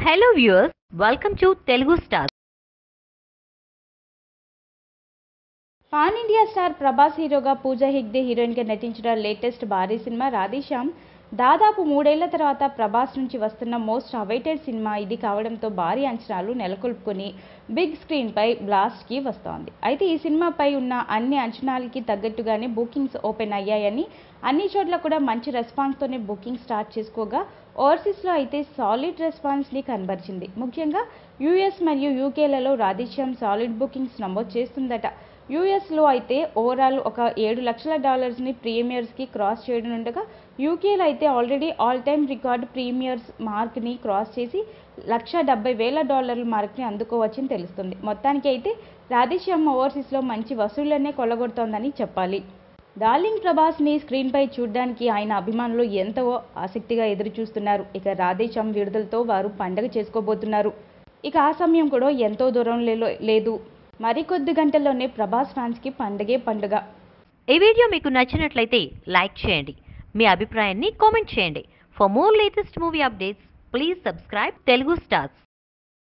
hello viewers welcome to Telugu star pan India star Prabhas హీరోగా పూజా హెగ్డే హీరోయిన్గా నటించిన లేటెస్ట్ భారీ సినిమా రాధేశ్యామ్ దాదాపు మూడేళ్ల తర్వాత ప్రభాస్ నుంచి వస్తున్న మోస్ట్ అవైటెడ్ సినిమా ఇది కావడంతో భారీ అంచనాలు నెలకొల్పుకొని బిగ్ స్క్రీన్పై బ్లాస్ట్కి వస్తోంది అయితే ఈ సినిమాపై ఉన్న అన్ని అంచనాలకి తగ్గట్టుగానే బుకింగ్స్ ఓపెన్ అయ్యాయని అన్ని చోట్ల కూడా మంచి రెస్పాన్స్తోనే బుకింగ్ స్టార్ట్ చేసుకోగా ఓవర్సీస్లో అయితే సాలిడ్ రెస్పాన్స్ని కనబరిచింది ముఖ్యంగా యూఎస్ మరియు యూకేలలో రాధేశ్యామ్ సాలిడ్ బుకింగ్స్ నమోదు చేస్తుందట యూఎస్లో అయితే ఓవరాల్ ఒక ఏడు లక్షల డాలర్స్ని ప్రీమియర్స్కి క్రాస్ చేయనుండగా యూకేలో అయితే already all time record premiers మార్క్ని క్రాస్ చేసి లక్ష డెబ్బై వేల డాలర్ల మార్క్ని అందుకోవచ్చని తెలుస్తుంది మొత్తానికి అయితే రాధేశ్యామ్ ఓవర్సీస్లో మంచి వసూళ్లనే కొల్లగొడుతోందని చెప్పాలి డార్లింగ్ ప్రభాస్ని స్క్రీన్పై చూడడానికి ఆయన అభిమానులు ఎంతో ఆసక్తిగా ఎదురు చూస్తున్నారు ఇక రాధేశ్యామ్ విడుదలతో వారు పండగ చేసుకోబోతున్నారు ఇక ఆ సమయం కూడా ఎంతో దూరం లేదు మరికొద్ది గంటల్లోనే ప్రభాస్ ఫ్యాన్స్కి పండగే పండుగ ఈ వీడియో మీకు నచ్చినట్లయితే లైక్ చేయండి మీ అభిప్రాయాన్ని కామెంట్ చేయండి for more latest movie updates please subscribe Telugu stars